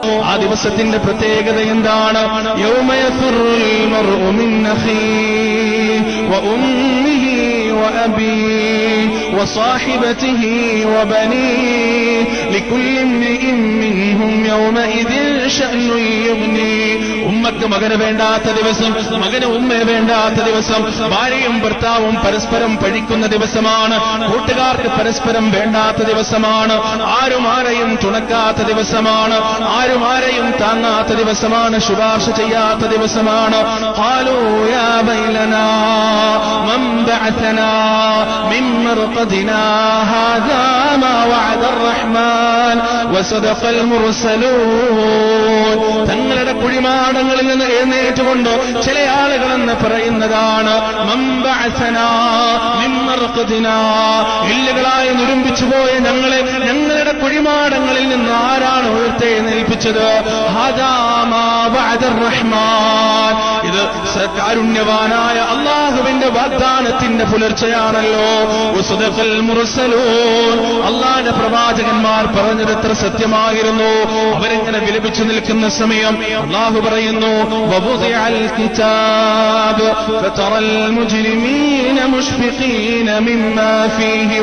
ആ ദിവസത്തിന്റെ പ്രത്യേകത എന്താണ് യൗമയഫിറുൽ മർഉ മിൻ അഖീഹി വഉമ്മിഹി وأبيه وصاحبته وبنيه لكل امرئ منهم يومئذ شأن يغنيه ഉമ്മക്ക് മകന് വേണ്ടാത്ത ദിവസം മകന് ഉമ്മയെ വേണ്ടാത്ത ദിവസം ഭാര്യയും ഭർത്താവും പരസ്പരം പഴിക്കുന്ന ദിവസമാണ് കൂട്ടുകാർക്ക് പരസ്പരം വേണ്ടാത്ത ദിവസമാണ് ആരും ആരെയും തുണക്കാത്ത ദിവസമാണ് ആരും ആരെയും താങ്ങാത്ത ദിവസമാണ് ശുപാർശ ചെയ്യാത്ത ദിവസമാണ് قالوا يا ويلنا من بعثنا من مرقدنا هذا ما وعد الرحمن وصدق المرسلون തങ്ങളുടെ കുഴിമാടങ്ങളിൽ നിന്ന് എഴുന്നേറ്റുകൊണ്ട് ചില ആളുകളെന്ന് പറയുന്നതാണ് മമ്പഅസന മിൻ മർഖദിന. ഇല്ലുകളായി നുരുമ്പിച്ചു പോയ ഞങ്ങളെ ഞങ്ങളുടെ കുഴിമാടങ്ങളിൽ നിന്ന് ആരാണ് ഉയർത്തെഴുന്നേൽപ്പിച്ചത് ഹാദാ മാ വഅദ റഹ്മാൻ ഇത് കാരുണ്യവാനായ അള്ളാഹുവിന്റെ വാഗ്ദാനത്തിന്റെ പുലർച്ചയാണല്ലോ വസുദഖൽ മുർസലൂൻ അള്ളാന്റെ പ്രവാചകന്മാർ പറഞ്ഞത് എത്ര സത്യമായിരുന്നു അവരിങ്ങനെ വിലപിച്ചു നിൽക്കുന്ന സമയം അള്ളാഹു പറയുന്നു വവുദിഅൽ കിതാബ് ഫതറൽ മുജ്രിമീന മുഷ്ഫിഖീന മിമ്മാ ഫീഹി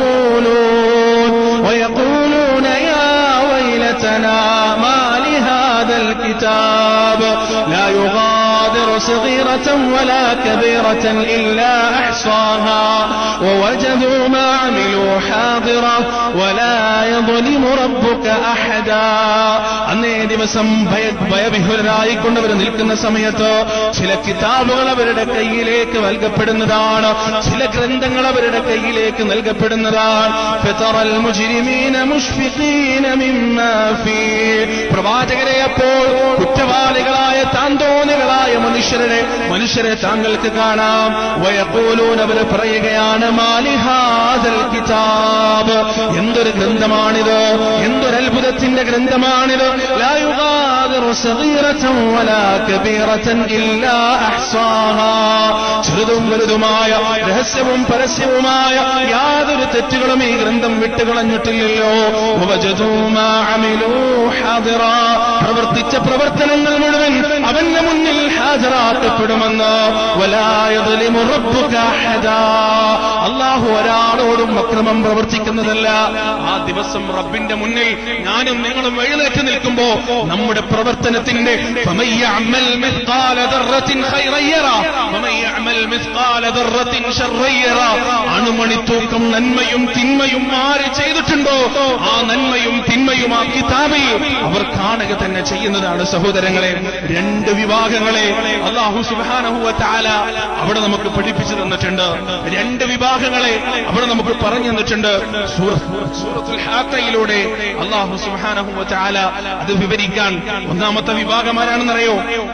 വയഖൂലൂൻ ويقولون يا ويلتنا ما لهذا الكتاب لا يغادر صغيرة ولا كبيرة إلا أحصاها ووجدوا ما عملوا حاضرة ولا يظلم ربك أحدا അന്നേ ദിവസം ഭയ ഭയവിഹുലരായിക്കൊണ്ടവർ നിൽക്കുന്ന സമയത്ത് ചില കിതാബുകൾ അവരുടെ കയ്യിലേക്ക് നൽകപ്പെടുന്നതാണ് ചില ഗ്രന്ഥങ്ങൾ അവരുടെ കയ്യിലേക്ക് നൽകപ്പെടുന്നതാണ് ഫതറൽ മുജ്രിമീന മുഷ്ഫിഖീന മിമ്മാ ഫീ പ്രവാചകരെ അപ്പോൾ കുറ്റവാളികളായ താന്തോന്നികളായ മനുഷ്യരുടെ മനുഷ്യരെ താങ്കൾക്ക് കാണാം വയപ്പോലൂൻ അവർ പറയുകയാണ് മാലിഹാദൽ കിതാബ് എന്തൊരു ഗ്രന്ഥമാണിത് എന്തൊരു അത്ഭുതത്തിന്റെ ഗ്രന്ഥമാണിത് ലാ യുഗാദിറു സഗീറതൻ വലാ കബീറതൻ ഇല്ലാ അഹ്സാഹാ ചെറുതും വലുതുമായ രഹസ്യവും പരസ്യവുമായ യാതൊരു തെറ്റുകളും ഈ ഗ്രന്ഥം വിട്ടുകളഞ്ഞിട്ടില്ലല്ലോ വവജദൂ മാ അമിലൂ ഹാദിറാ പ്രവർത്തിച്ച പ്രവർത്തനങ്ങൾ മുഴുവൻ അവന്റെ മുന്നിൽ ഹാജരാക്കപ്പെടുമെന്ന് വലായതുലിമു റബ്ബുക അഹദാ. അള്ളാഹു ഒരാളോടും അക്രമം പ്രവർത്തിക്കുന്നതല്ല ആ ദിവസം റബ്ബിന്റെ മുന്നിൽ ഞാനും നിങ്ങളും എഴുന്നേറ്റ് നിൽക്കുമ്പോ നമ്മുടെ പ്രവർത്തനത്തിന്റെ فمن يعمل مثقال ذرة خيرا يره ومن يعمل مثقال ذرة شرا يره അണുമണിത്തൂക്കം നന്മയും തിന്മയും ആര് ചെയ്തിട്ടുണ്ടോ ആ നന്മയും തിന്മയും ആ കിതാബിൽ അവർ കാണുക തന്നെ ചെയ്യുന്നതാണ് സഹോദരങ്ങളെ രണ്ട് വിഭാഗങ്ങളെ അള്ളാഹു സുബാനഹുവ താല അവിടെ നമുക്ക് പഠിപ്പിച്ചു തന്നിട്ടുണ്ട് രണ്ട് വിഭാഗങ്ങളെ അവിടെ നമുക്ക് പറഞ്ഞു തന്നിട്ടുണ്ട് സൂറ- സൂറത്തുൽ ഹാക്കയിലൂടെ അള്ളാഹു സുബാനഹുവ താല അത് വിവരിക്കാൻ ഒന്നാമത്തെ വിഭാഗം ആരാണെന്നറിയോ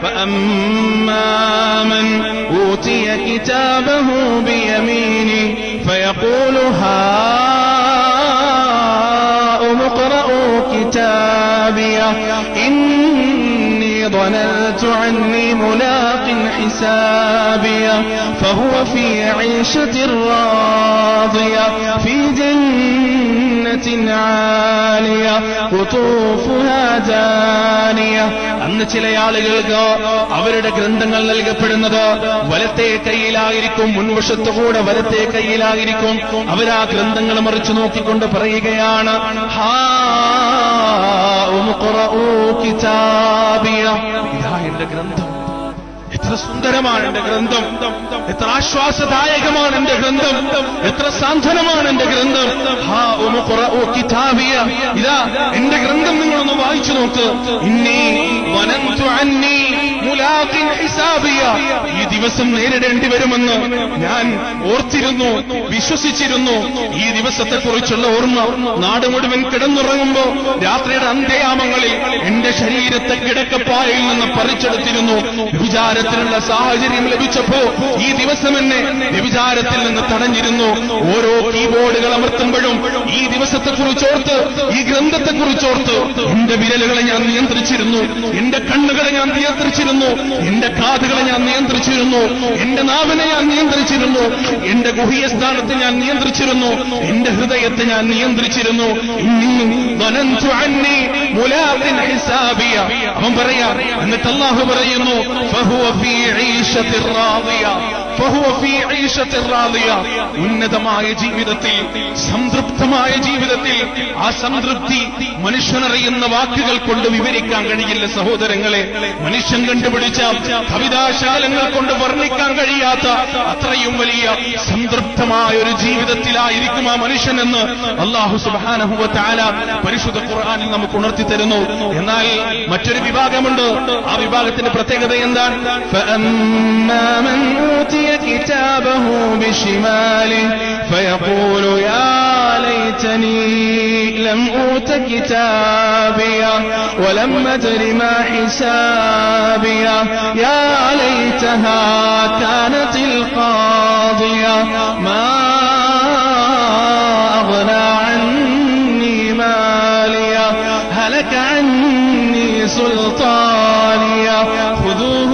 فأما من أوتي كتابه بيمينه فيقول هاؤم اقرءوا كتابيه إني ظننت عني ملاق حسابيه فهو في عيشة راضية في جنة عالية قطوفها دانية അന്ന് ചില ആളുകൾക്ക് അവരുടെ ഗ്രന്ഥങ്ങൾ നൽകപ്പെടുന്നത് വലത്തെ കയ്യിലായിരിക്കും മുൻവശത്തുകൂടെ വലത്തെ കയ്യിലായിരിക്കും അവരാ ഗ്രന്ഥങ്ങൾ മറിച്ചു നോക്കിക്കൊണ്ട് പറയുകയാണ് ഹാ ഉംഖറഊ കിതാബിയ ഇതാ എന്റെ ഗ്രന്ഥം എത്ര സുന്ദരമാണ് എന്റെ ഗ്രന്ഥം എത്ര ആശ്വാസദായകമാണ് എന്റെ ഗ്രന്ഥം എത്ര സാന്ത്വനമാണ് എന്റെ ഗ്രന്ഥം ഹാ ഉമുഖറഉ കിതാബിയ ഇതാ എന്റെ ഗ്രന്ഥം നിങ്ങളൊന്ന് വായിച്ചു നോക്ക് ഇന്നി വനന്തു അന്നി മുലാഖിൻ ഹിസാബിയ ഈ ദിവസം നേരിടേണ്ടി വരുമെന്ന് ഞാൻ ഓർത്തിരുന്നു വിശ്വസിച്ചിരുന്നു ഈ ദിവസത്തെ കുറിച്ചുള്ള ഓർമ്മ നാട് മുഴുവൻ കിടന്നുറങ്ങുമ്പോ രാത്രിയുടെ അന്ത്യയാമങ്ങളിൽ എന്റെ ശരീരത്തെ കിടക്കപ്പായയിൽ നിന്ന് പറിച്ചെടുത്തിരുന്നു വ്യഭിചാരത്തിനുള്ള സാഹചര്യം ലഭിച്ചപ്പോ ഈ ദിവസം എന്നെ വ്യഭിചാരത്തിൽ നിന്ന് തടഞ്ഞിരുന്നു ഓരോ കീബോർഡുകൾ അമർത്തുമ്പോഴും ഈ ദിവസത്തെ കുറിച്ചോർത്ത് ഈ ഗ്രന്ഥത്തെ കുറിച്ചോർത്ത് എന്റെ വിരലുകളെ ഞാൻ നിയന്ത്രിച്ചിരുന്നു എന്റെ കണ്ണുകളെ ഞാൻ നിയന്ത്രിച്ചിരുന്നു എന്റെ കാതുകളെ ഞാൻ നിയന്ത്രിച്ചിരുന്നു എന്റെ നാവിനെ ഞാൻ നിയന്ത്രിച്ചിരുന്നു എന്റെ ഗുഹ്യ സ്ഥാനത്ത് ഞാൻ നിയന്ത്രിച്ചിരുന്നു എന്റെ ഹൃദയത്തെ ഞാൻ നിയന്ത്രിച്ചിരുന്നു ഇന്നി ظننت عني മുലാഖിൻ ഹിസാബിയ അവൻ പറയാ എന്നിട്ട് അല്ലാഹു പറയുന്നു ഫഹുവ ഫീ ഈശത്തിർ റാദിയ ഫഹുവ ഫീ ഈശത്തിർ റാദിയ ഉന്നതമായ ജീവിതത്തിൽ സംതൃപ്തമായ ജീവിതത്തിൽ ആ സംതൃപ്തി മനുഷ്യനറിയുന്ന വാക്കുകൾ കൊണ്ട് വിവരിക്കാൻ കഴിയില്ല സഹോദരങ്ങളെ മനുഷ്യൻ കണ്ടുപിടിച്ച കവിതാശാലങ്ങൾ കൊണ്ട് വർണ്ണിക്കാൻ കഴിയാത്ത അത്രയും വലിയ സംതൃപ്തമായ ഒരു ജീവിതത്തിലായിരിക്കും ആ മനുഷ്യനെന്ന് അള്ളാഹു സുബാനഹുവ താല പരിശുദ്ധ ഖുർആാനിൽ നമുക്ക് ഉണർത്തി തരുന്നു എന്നാൽ മറ്റൊരു വിഭാഗമുണ്ട് ആ വിഭാഗത്തിന്റെ പ്രത്യേകത എന്താണ് فأما من أوتي كتابه بشماله فيقول يا ليتني لم أوت كتابيه ولم أدر ما حسابيه يا ليتها كانت القاضية ما أغنى عني ماليه هلك عني سلطانيه خذوه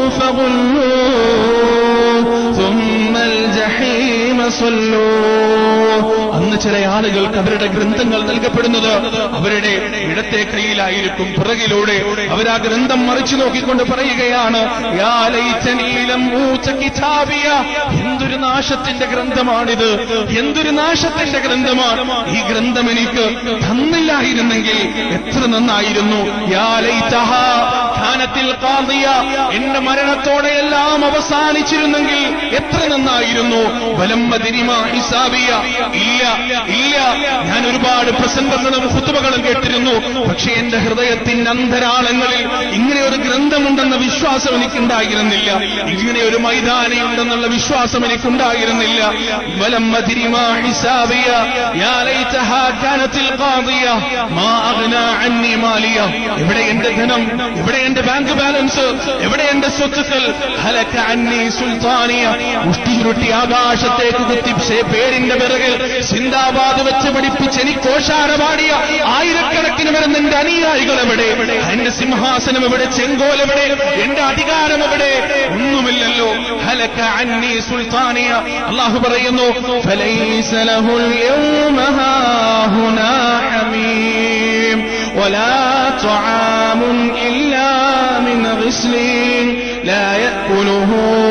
فغلوه ثم الجحيم صلوه അന്ന് ചില ആളുകൾക്ക് അവരുടെ ഗ്രന്ഥങ്ങൾ നൽകപ്പെടുന്നത് അവരുടെ ഇടത്തെ കയ്യിലായിരിക്കും പിറകിലൂടെ അവർ ആ ഗ്രന്ഥം മറിച്ചു നോക്കിക്കൊണ്ട് പറയുകയാണ് "യാ ലൈതനീ ലം ഊത കിതാബിയ." എന്തൊരു നാശത്തിന്റെ ഗ്രന്ഥമാണിത് എന്തൊരു നാശത്തിന്റെ ഗ്രന്ഥമാണ് ഈ ഗ്രന്ഥം എനിക്ക് തന്നില്ലായിരുന്നെങ്കിൽ എത്ര നന്നായിരുന്നു യാ ലൈതഹാ കാനത്തിൽ ഖാദിയ. എന്റെ മരണത്തോടെയെല്ലാം അവസാനിച്ചിരുന്നെങ്കിൽ എത്ര നന്നായിരുന്നു വലമ്മദിനിമ ഹിസാബിയ ഇല്ല ഇല്ല ഞാൻ ഒരുപാട് പ്രസംഗങ്ങളും ഹുത്തുബകളും കേട്ടിരുന്നു പക്ഷേ എന്റെ ഹൃദയത്തിന്റെ അന്തരാളങ്ങളിൽ ഇങ്ങനെ ഒരു ഗ്രന്ഥമുണ്ടെന്ന വിശ്വാസം എനിക്കുണ്ടായിരുന്നില്ല ഇങ്ങനെ ഒരു മൈതാനിയുണ്ടെന്നുള്ള വിശ്വാസം എനിക്കുണ്ടായിരുന്നില്ല വലമ്മദിനിമ ഹിസാബിയ യാ ലൈതഹാ കാനത്തിൽ ഖാദിയ മാ അഗ്നാ അന്നി മാലിയ എവിടെ എന്റെ ധനം എവിടെ എന്റെ ബാങ്ക് ബാലൻസ് എവിടെ എന്റെ സ്വത്തുക്കൾ ഹലക അന്നി സുൽത്താനിയ മുഷ്ടിചുരുട്ടി ആകാശത്തേക്ക് കുത്തി സേ- പേരിന്റെ പിറകിൽ സിന്ദാബാദ് വെച്ച് പഠിപ്പിച്ച് എനിക്ക് കോശാര പാടിയ ആയിരക്കണക്കിന് വരുന്ന എന്റെ അനുയായികൾ എവിടെ എന്റെ സിംഹാസനം എവിടെ ചെങ്കോൽ എവിടെ എന്റെ അധികാരം എവിടെ ഒന്നുമില്ലല്ലോ ഹലക അന്നി സുൽത്താനിയ അള്ളാഹു പറയുന്നു فليس له اليوم هاهنا حميم ولا طعام إلا من غسلين لا يأكله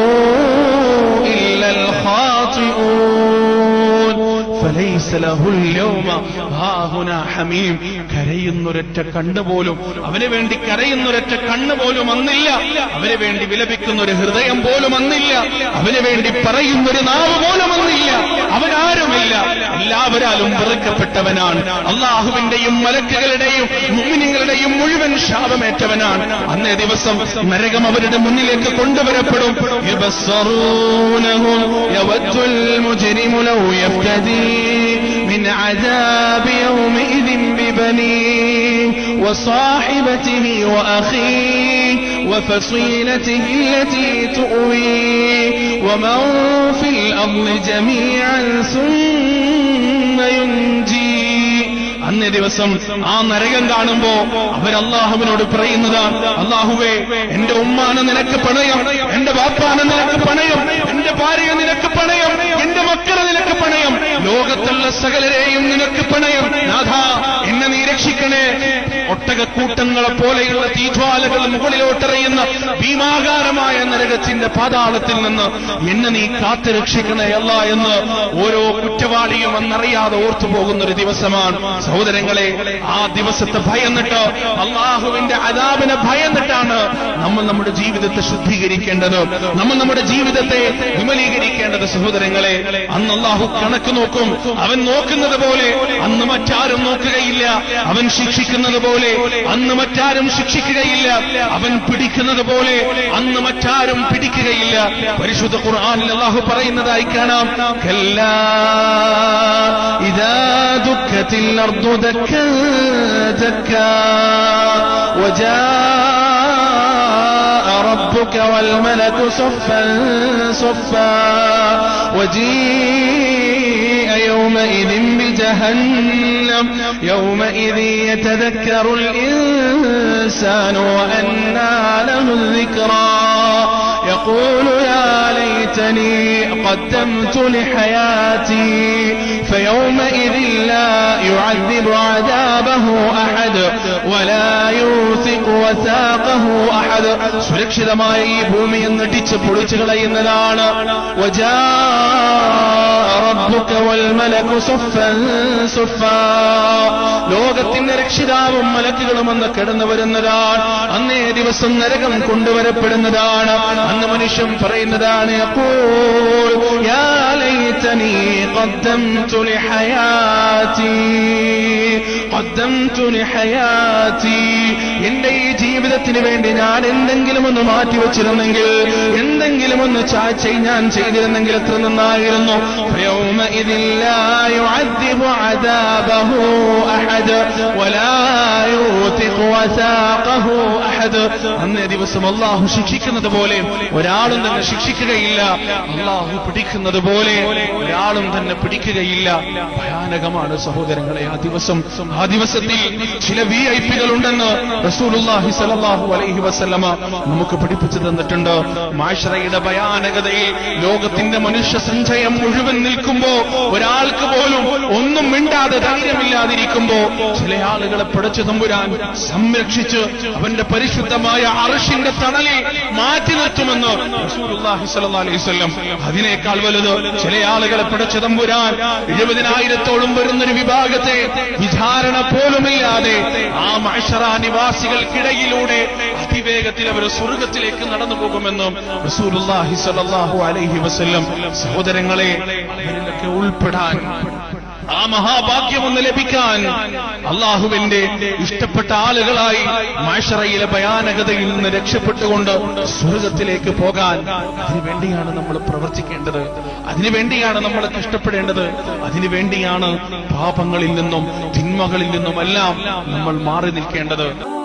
إلا الخاطئون فليس له اليوم ഹാഹുന ഹമീം കരയുന്നൊരൊറ്റ കണ്ണ് പോലും അവന് വേണ്ടി കരയുന്നൊരൊറ്റ കണ്ണ് പോലും അന്നില്ല അവന് വേണ്ടി വിലപിക്കുന്ന ഒരു ഹൃദയം പോലും അന്നില്ല അവന് വേണ്ടി പറയുന്നൊരു നാവ് പോലും അന്നില്ല അവനാരുമില്ല എല്ലാവരാലും വെറുക്കപ്പെട്ടവനാണ് അള്ളാഹുവിന്റെയും മലക്കുകളുടെയും മുമിനിങ്ങളുടെയും മുഴുവൻ ശാപമേറ്റവനാണ് അന്നേ ദിവസം നരകം അവരുടെ മുന്നിലേക്ക് കൊണ്ടുവരപ്പെടും يبصرونهم يود المجرم لو يفتدي من عذاب يومئذ ببنيه وصاحبته وأخيه وفصيلته التي تؤويه ومن في الأرض جميعا ثم ينجيه അന്നേ ദിവസം ആ നരകം കാണുമ്പോ അവർ അള്ളാഹുവിനോട് പറയുന്നതാണ് അള്ളാഹുവേ എന്റെ ഉമ്മാനെ നിനക്ക് പണയം എന്റെ ബാപ്പാനെ നിനക്ക് പണയം എന്റെ ഭാര്യയെ നിനക്ക് പണയം എന്റെ മക്കളെ നിനക്ക് പണയം ലോകത്തുള്ള സകലരെയും നിനക്ക് പണയം നാഥ എന്നെ നീ രക്ഷിക്കണേ ഒട്ടകക്കൂട്ടങ്ങളെ പോലെയുള്ള തീജ്വാലകൾ മുകളിലോട്ടെറിയുന്ന ഭീമാകാരമായ നരകത്തിന്റെ പാതാളത്തിൽ നിന്ന് എന്നെ നീ കാത്തു രക്ഷിക്കണേ അല്ല എന്ന് ഓരോ കുറ്റവാളിയും എന്നറിയാതെ ഓർത്തു പോകുന്ന ഒരു ദിവസമാണ് സഹോദരങ്ങളെ ആ ദിവസത്തെ ഭയന്നിട്ട് അള്ളാഹുവിന്റെ അതാപിനെ ഭയന്നിട്ടാണ് നമ്മൾ നമ്മുടെ ജീവിതത്തെ ശുദ്ധീകരിക്കേണ്ടത് നമ്മൾ നമ്മുടെ ജീവിതത്തെ വിമലീകരിക്കേണ്ടത് സഹോദരങ്ങളെ അന്ന് അള്ളാഹു കണക്ക് നോക്കും അവൻ നോക്കുന്നത് പോലെ അന്ന് മറ്റാരും നോക്കുകയില്ല അവൻ ശിക്ഷിക്കുന്നത് പോലെ അന്ന് മറ്റാരും ശിക്ഷിക്കുകയില്ല അവൻ പിടിക്കുന്നത് പോലെ അന്ന് മറ്റാരും പിടിക്കുകയില്ല പരിശുദ്ധ ഖുർആനിൽ അള്ളാഹു പറയുന്നതായി കാണാം كلا إذا دكت الأرض دكا دكا وجاء ربك والملك صفا صفا وجيء يومئذ بجهنم يومئذ يتذكر الإنسان وأنى له الذكرى يقول يا ليتني قدمت لحياتي فيومئذ لا يعذب عذابه أحد ولا يوثق وثاقه أحد സുരക്ഷിതമായ ഈ ഭൂമിയെ നെട്ടിച്ച് പൊളിച്ചു കളയുന്നതാണ് وجاء ربك والملك صفا صفا ലോകത്തിന്റെ രക്ഷിതാവും മലക്കുകളും അന്ന് കിടന്നു വരുന്നതാണ് അന്നേ ദിവസം നരകം കൊണ്ടുവരപ്പെടുന്നതാണ് അന്ന് മനുഷ്യൻ പറയുന്നതാണ് അപ്പോൾ യാ ലൈതനി قدمت لحياتي قدمت لحياتي എന്റെ ഈ ജീവിതത്തിന് വേണ്ടി ഞാൻ എന്തെങ്കിലും ഒന്ന് മാറ്റിവെച്ചിരുന്നെങ്കിൽ എന്തെങ്കിലും ഒന്ന് ചാച്ച ഞാൻ ചെയ്തിരുന്നെങ്കിൽ എത്ര നന്നായിരുന്നു يومئذ لا يعذب عذابه أحد ولا يوثق وثاقه أحد അന്നേ ദിവസം അള്ളാഹു ശിക്ഷിക്കുന്നത് പോലെ ഒരാളും തന്നെ ശിക്ഷിക്കുകയില്ല അള്ളാഹു പിടിക്കുന്നത് പോലെ ഒരാളും തന്നെ പിടിക്കുകയില്ല ഭയാനകമാണ് സഹോദരങ്ങളെ ആ ദിവസം ആ ദിവസത്തിൽ ചില വി ഐ പികൾ ഉണ്ടെന്ന് റസൂലുള്ളാഹി സ്വല്ലല്ലാഹു അലൈഹി വസല്ലമ നമുക്ക് പഠിപ്പിച്ചു തന്നിട്ടുണ്ട് മാഷറയുടെ ഭയാനകതയിൽ ലോകത്തിന്റെ മനുഷ്യ സഞ്ചയം മുഴുവൻ നിൽക്കുമ്പോ ഒരാൾക്ക് പോലും ഒന്നും മിണ്ടാതെ ധൈര്യമില്ലാതിരിക്കുമ്പോ ചില ആളുകളെ പിടച്ചു തമ്പുരാൻ സംരക്ഷിച്ച് അവന്റെ പരിശുദ്ധമായ അർഷിന്റെ തണലിൽ മാറ്റി നിർത്തുമെന്ന് റസൂലുള്ളാഹി സ്വല്ലല്ലാഹു അലൈഹി വസല്ലം അതിനേക്കാൾ വലുത് ചില ആളുകളെ പിടച്ചു തമ്പുരാൻ എഴുപതിനായിരത്തോളം വരുന്നൊരു വിഭാഗത്തെ വിചാരണ പോലുമില്ലാതെ ആ മഹഷറ നിവാസികൾക്കിടയിലൂടെ അതിവേഗത്തിൽ അവർ സ്വർഗത്തിലേക്ക് നടന്നു പോകുമെന്നും റസൂലുള്ളാഹി സ്വല്ലല്ലാഹു അലൈഹി വസല്ലം സഹോദരങ്ങളെ അവരിലൊക്കെ ഉൾപ്പെടാൻ ആ മഹാഭാഗ്യം ഒന്ന് ലഭിക്കാൻ അള്ളാഹുവിന്റെ ഇഷ്ടപ്പെട്ട ആളുകളായി മാഷറയിലെ ഭയാനകതയിൽ നിന്ന് രക്ഷപ്പെട്ടുകൊണ്ട് സ്വർഗത്തിലേക്ക് പോകാൻ അതിനുവേണ്ടിയാണ് നമ്മൾ പ്രവർത്തിക്കേണ്ടത് അതിനുവേണ്ടിയാണ് നമ്മൾ കഷ്ടപ്പെടേണ്ടത് അതിനുവേണ്ടിയാണ് പാപങ്ങളിൽ നിന്നും തിന്മകളിൽ നിന്നുമെല്ലാം നമ്മൾ മാറി നിൽക്കേണ്ടത്